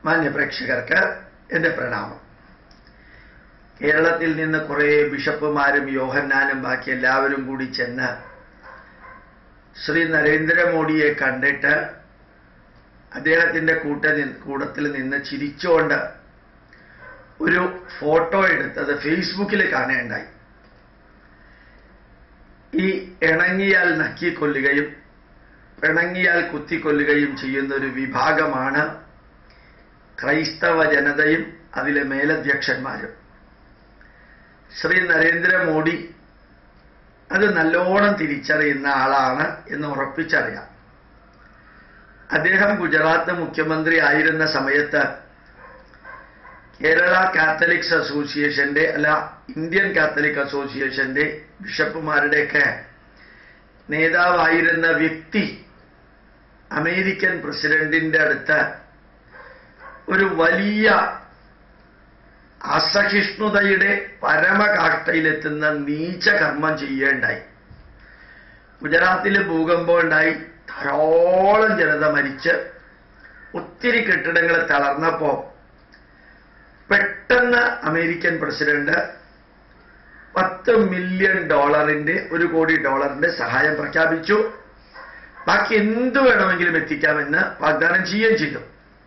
മാന്യപ്രേക്ഷകർക്ക് എൻ്റെ പ്രണാമം കേരളത്തിൽ നിന്ന് കുറേ ബിഷപ്പുമാരും യോഹന്നാനും ബാക്കി എല്ലാവരും കൂടി ചെന്ന് ശ്രീ നരേന്ദ്രമോദിയെ കണ്ടിട്ട് അദ്ദേഹത്തിൻ്റെ കൂട്ട കൂടത്തിൽ നിന്ന് ചിരിച്ചുകൊണ്ട് ഒരു ഫോട്ടോ എടുത്തത് ഫേസ്ബുക്കിൽ കാണേണ്ടായി ഈ ഇണങ്ങിയാൽ നക്കിക്കൊല്ലുകയും പിണങ്ങിയാൽ കുത്തിക്കൊല്ലുകയും ചെയ്യുന്ന ഒരു വിഭാഗമാണ് ക്രൈസ്തവ ജനതയും അതിലെ മേലധ്യക്ഷന്മാരും ശ്രീ നരേന്ദ്രമോദി അത് നല്ലോണം തിരിച്ചറിയുന്ന ആളാണ് എന്ന് ഉറപ്പിച്ചറിയാം അദ്ദേഹം ഗുജറാത്ത് മുഖ്യമന്ത്രി ആയിരുന്ന സമയത്ത് കേരള കാത്തലിക്സ് അസോസിയേഷന്റെ അല്ല ഇന്ത്യൻ കാത്തലിക് അസോസിയേഷന്റെ ബിഷപ്പുമാരുടെയൊക്കെ നേതാവായിരുന്ന വ്യക്തി അമേരിക്കൻ പ്രസിഡന്റിന്റെ അടുത്ത് ഒരു വലിയ അസഹിഷ്ണുതയുടെ പരമകാഷ്ടയിലെത്തുന്ന നീച്ച കർമ്മം ചെയ്യേണ്ടായി ഗുജറാത്തിൽ ഭൂകമ്പം ഉണ്ടായി ധാരാളം ജനത മരിച്ച് ഒത്തിരി കെട്ടിടങ്ങൾ തളർന്നപ്പോ പെട്ടെന്ന് അമേരിക്കൻ പ്രസിഡന്റ് പത്ത് മില്യൺ ഡോളറിന്റെ ഒരു കോടി ഡോളറിന്റെ സഹായം പ്രഖ്യാപിച്ചു ബാക്കി എന്ത് വേണമെങ്കിലും എത്തിക്കാമെന്ന് വാഗ്ദാനം ചെയ്യുകയും ചെയ്തു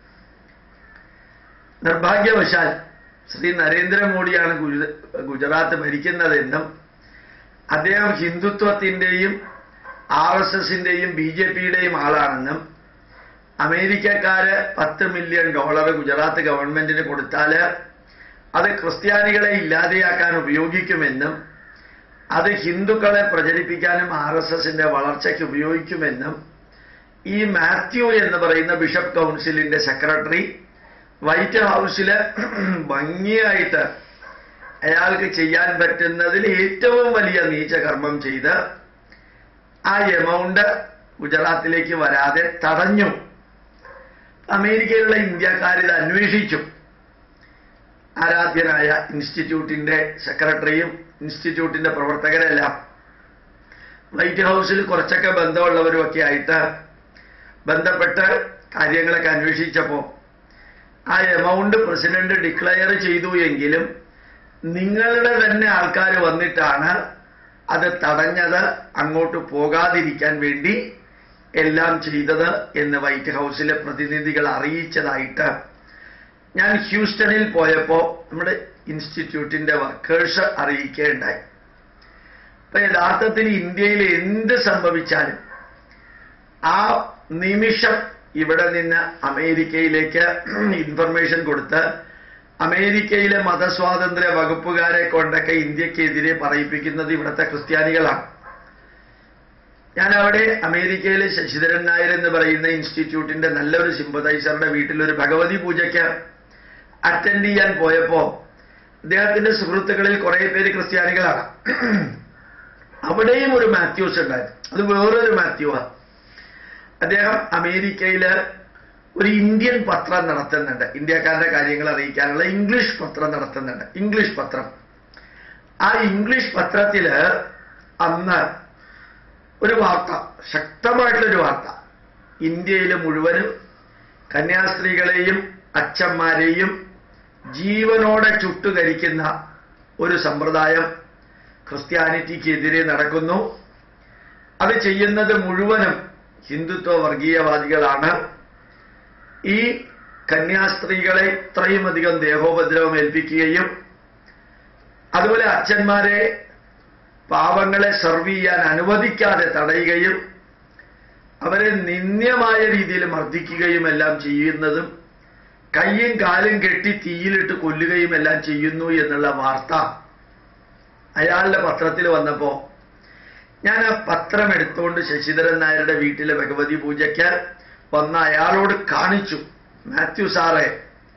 നിർഭാഗ്യവശാൽ ശ്രീ നരേന്ദ്രമോദിയാണ് ഗുജറാത്ത് ഭരിക്കുന്നതെന്നും അദ്ദേഹം ഹിന്ദുത്വത്തിന്റെയും ആർ എസ് എസിന്റെയും ബി ജെ പിയുടെയും ആളാണെന്നും അമേരിക്കക്കാര് പത്ത് മില്യൺ ഡോളർ ഗുജറാത്ത് ഗവൺമെന്റിന് കൊടുത്താല് അത് ക്രിസ്ത്യാനികളെ ഇല്ലാതെയാക്കാൻ ഉപയോഗിക്കുമെന്നും അത് ഹിന്ദുക്കളെ പ്രചരിപ്പിക്കാനും ആർ എസ് എസിന്റെ വളർച്ചയ്ക്ക് ഉപയോഗിക്കുമെന്നും ഈ മാത്യു എന്ന് പറയുന്ന ബിഷപ്പ് കൗൺസിലിന്റെ സെക്രട്ടറി വൈറ്റ് ഹൗസില് ഭംഗിയായിട്ട് അയാൾക്ക് ചെയ്യാൻ പറ്റുന്നതിൽ ഏറ്റവും വലിയ നീചകർമ്മം ചെയ്ത് ആ എമൗണ്ട് ഗുജറാത്തിലേക്ക് വരാതെ തടഞ്ഞു അമേരിക്കയിലുള്ള ഇന്ത്യക്കാരിത് അന്വേഷിച്ചു ആരാധ്യനായ ഇൻസ്റ്റിറ്റ്യൂട്ടിന്റെ സെക്രട്ടറിയും ഇൻസ്റ്റിറ്റ്യൂട്ടിന്റെ പ്രവർത്തകരെല്ലാം വൈറ്റ് ഹൗസിൽ കുറച്ചൊക്കെ ബന്ധമുള്ളവരും ഒക്കെ ആയിട്ട് ബന്ധപ്പെട്ട് കാര്യങ്ങളൊക്കെ അന്വേഷിച്ചപ്പോൾ ആ എമൗണ്ട് പ്രസിഡന്റ് ഡിക്ലെയർ ചെയ്തു എങ്കിലും നിങ്ങളുടെ തന്നെ ആൾക്കാർ വന്നിട്ടാണ് അത് തടഞ്ഞത് അങ്ങോട്ട് പോകാതിരിക്കാൻ വേണ്ടി എല്ലാം ചെയ്തത് എന്ന് വൈറ്റ് ഹൗസിലെ പ്രതിനിധികൾ അറിയിച്ചതായിട്ട് ഞാൻ ഹ്യൂസ്റ്റണിൽ പോയപ്പോൾ നമ്മുടെ ഇൻസ്റ്റിറ്റ്യൂട്ടിന്റെ വർക്കേഴ്സ് അറിയിക്കുകയുണ്ടായി അപ്പൊ യഥാർത്ഥത്തിൽ ഇന്ത്യയിൽ എന്ത് സംഭവിച്ചാലും ആ നിമിഷം ഇവിടെ നിന്ന് അമേരിക്കയിലേക്ക് ഇൻഫർമേഷൻ കൊടുത്ത് അമേരിക്കയിലെ മതസ്വാതന്ത്ര്യ വകുപ്പുകാരെ കൊണ്ടൊക്കെ ഇന്ത്യക്കെതിരെ പറയിപ്പിക്കുന്നത് ഇവിടുത്തെ ക്രിസ്ത്യാനികളാണ് ഞാൻ അവിടെ അമേരിക്കയിലെ ശശിധരൻ നായർ എന്ന് പറയുന്ന ഇൻസ്റ്റിറ്റ്യൂട്ടിന്റെ നല്ലൊരു സിമ്പതൈസറുടെ വീട്ടിൽ ഒരു ഭഗവതി പൂജയ്ക്ക് അറ്റൻഡ് ചെയ്യാൻ പോയപ്പോ അദ്ദേഹത്തിന്റെ സുഹൃത്തുക്കളിൽ കുറെ പേര് ക്രിസ്ത്യാനികളാണ് അവിടെയും ഒരു മാത്യൂസ് ഉണ്ടായിരുന്നു അത് വേറൊരു മാത്യുവാ അദ്ദേഹം അമേരിക്കയില് ഒരു ഇന്ത്യൻ പത്രം നടത്തുന്നുണ്ട് ഇന്ത്യക്കാരുടെ കാര്യങ്ങൾ അറിയിക്കാനുള്ള ഇംഗ്ലീഷ് പത്രം നടത്തുന്നുണ്ട് ഇംഗ്ലീഷ് പത്രം ആ ഇംഗ്ലീഷ് പത്രത്തില് അന്ന് ഒരു വാർത്ത ശക്തമായിട്ടുള്ളൊരു വാർത്ത ഇന്ത്യയിലെ മുഴുവനും കന്യാസ്ത്രീകളെയും അച്ഛന്മാരെയും ജീവനോടെ ചുട്ടുകരിക്കുന്ന ഒരു സമ്പ്രദായം ക്രിസ്ത്യാനിറ്റിക്കെതിരെ നടക്കുന്നു അത് ചെയ്യുന്നത് മുഴുവനും ഹിന്ദുത്വ വർഗീയവാദികളാണ് ഈ കന്യാസ്ത്രീകളെ ഇത്രയും അധികം ദേഹോപദ്രവം ഏൽപ്പിക്കുകയും അതുപോലെ അച്ഛന്മാരെ പാവങ്ങളെ സെർവ് ചെയ്യാൻ അനുവദിക്കാതെ തടയുകയും അവരെ നിന്ദ്യമായ രീതിയിൽ മർദ്ദിക്കുകയും എല്ലാം ചെയ്യുന്നതും കയ്യും കാലും കെട്ടി തീയിലിട്ട് കൊല്ലുകയും എല്ലാം ചെയ്യുന്നു എന്നുള്ള വാർത്ത അയാളുടെ പത്രത്തിൽ വന്നപ്പോ ഞാൻ ആ പത്രം എടുത്തുകൊണ്ട് ശശിധരൻ നായരുടെ വീട്ടിലെ ഭഗവതി പൂജയ്ക്ക് വന്ന അയാളോട് കാണിച്ചു മാത്യു സാറേ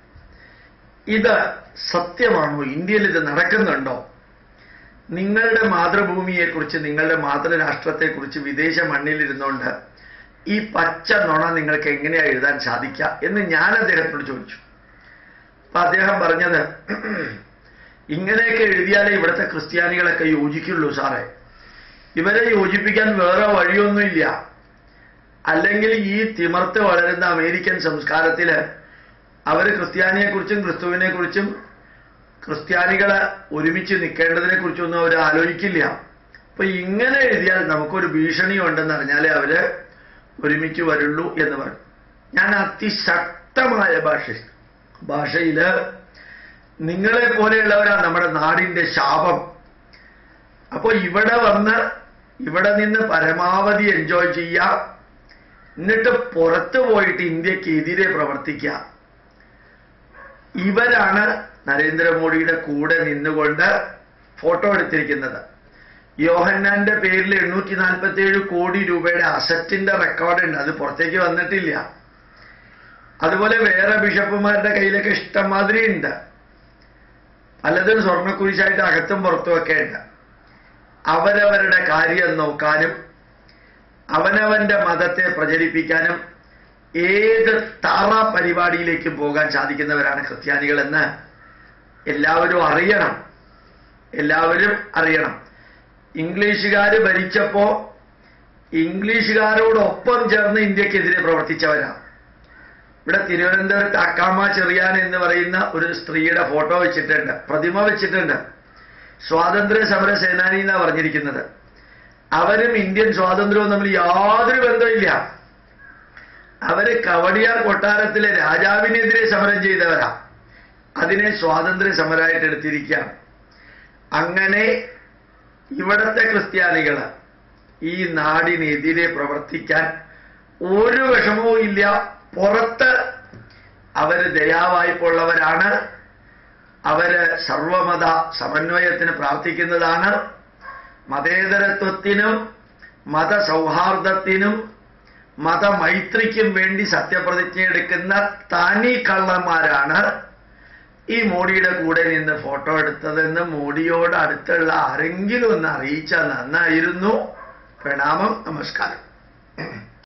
ഇത് സത്യമാണോ ഇന്ത്യയിൽ ഇത് നടക്കുന്നുണ്ടോ നിങ്ങളുടെ മാതൃഭൂമിയെക്കുറിച്ച് നിങ്ങളുടെ മാതൃരാഷ്ട്രത്തെക്കുറിച്ച് വിദേശ മണ്ണിലിരുന്നുകൊണ്ട് ഈ പച്ച നുണ നിങ്ങൾക്ക് എങ്ങനെയാ എഴുതാൻ സാധിക്കുക എന്ന് ഞാൻ അദ്ദേഹത്തോട് ചോദിച്ചു അപ്പൊ അദ്ദേഹം പറഞ്ഞത് ഇങ്ങനെയൊക്കെ എഴുതിയാലേ ഇവിടുത്തെ ക്രിസ്ത്യാനികളൊക്കെ യോജിക്കുള്ളൂ സാറേ ഇവരെ യോജിപ്പിക്കാൻ വേറെ വഴിയൊന്നുമില്ല അല്ലെങ്കിൽ ഈ തിമർത്ത് വളരുന്ന അമേരിക്കൻ സംസ്കാരത്തില് അവര് ക്രിസ്ത്യാനിയെക്കുറിച്ചും ക്രിസ്തുവിനെ കുറിച്ചും ക്രിസ്ത്യാനികളെ ഒരുമിച്ച് നിൽക്കേണ്ടതിനെ കുറിച്ചൊന്നും അവർ ആലോചിക്കില്ല അപ്പൊ ഇങ്ങനെ എഴുതിയാൽ നമുക്കൊരു ഭീഷണി ഉണ്ടെന്ന് അറിഞ്ഞാലേ അവര് ഒരുമിച്ച് വരുള്ളൂ എന്ന് പറഞ്ഞു ഞാൻ അതിശക്തമായ ഭാഷ ഭാഷയില് നിങ്ങളെ പോലെയുള്ളവരാണ് നമ്മുടെ നാടിന്റെ ശാപം അപ്പൊ ഇവിടെ വന്ന് ഇവിടെ നിന്ന് പരമാവധി എൻജോയ് ചെയ്യാം എന്നിട്ട് പുറത്തു പോയിട്ട് ഇന്ത്യക്കെതിരെ പ്രവർത്തിക്കുക ഇവരാണ് നരേന്ദ്രമോദിയുടെ കൂടെ നിന്നുകൊണ്ട് ഫോട്ടോ എടുത്തിരിക്കുന്നത് യോഹന്നാന്റെ പേരിൽ എണ്ണൂറ്റി നാൽപ്പത്തി ഏഴ് കോടി രൂപയുടെ അസറ്റിന്റെ റെക്കോർഡ് ഉണ്ട് അത് പുറത്തേക്ക് വന്നിട്ടില്ല അതുപോലെ വേറെ ബിഷപ്പുമാരുടെ കയ്യിലൊക്കെ ഇഷ്ടംമാതിരി ഉണ്ട് പലതും സ്വർണ്ണക്കുരിശായിട്ട് അകത്തും പുറത്തുമൊക്കെ ഉണ്ട് അവരവരുടെ കാര്യം നോക്കാനും അവനവന്റെ മതത്തെ പ്രചരിപ്പിക്കാനും ഏത് താറ പരിപാടിയിലേക്ക് പോകാൻ സാധിക്കുന്നവരാണ് ക്രിസ്ത്യാനികളെന്ന് എല്ലാവരും അറിയണം എല്ലാവരും അറിയണം ഇംഗ്ലീഷുകാർ ഭരിച്ചപ്പോ ഇംഗ്ലീഷുകാരോടൊപ്പം ചേർന്ന് ഇന്ത്യക്കെതിരെ പ്രവർത്തിച്ചവരാണ് ഇവിടെ തിരുവനന്തപുരത്ത് അക്കാമ ചെറിയാൻ എന്ന് പറയുന്ന ഒരു സ്ത്രീയുടെ ഫോട്ടോ വെച്ചിട്ടുണ്ട് പ്രതിമ വെച്ചിട്ടുണ്ട് സ്വാതന്ത്ര്യ സമര സേനാനി എന്നാണ് പറഞ്ഞിരിക്കുന്നത് അവരും ഇന്ത്യൻ സ്വാതന്ത്ര്യവും തമ്മിൽ യാതൊരു ബന്ധമില്ല അവര് കവടിയാർ കൊട്ടാരത്തിലെ രാജാവിനെതിരെ സമരം ചെയ്തവരാ അതിനെ സ്വാതന്ത്ര്യ സമരമായിട്ട് എടുത്തിരിക്കുകയാണ് അങ്ങനെ ഇവിടത്തെ ക്രിസ്ത്യാനികള് ഈ നാടിനെതിരെ പ്രവർത്തിക്കാൻ ഒരു വിഷമവും ഇല്ല പുറത്ത് അവര് ദയാവായ്പുള്ളവരാണ് അവര് സർവമത സമന്വയത്തിന് പ്രാർത്ഥിക്കുന്നതാണ് മതേതരത്വത്തിനും മതസൗഹാർദ്ദത്തിനും മതമൈത്രിക്കും വേണ്ടി സത്യപ്രതിജ്ഞ എടുക്കുന്ന തനി കള്ളന്മാരാണ് ഈ മോഡിയുടെ കൂടെ നിന്ന് ഫോട്ടോ എടുത്തതെന്ന് മോഡിയോട് അടുത്തുള്ള ആരെങ്കിലും ഒന്ന് അറിയിച്ചാൽ നന്നായിരുന്നു പ്രണാമം നമസ്കാരം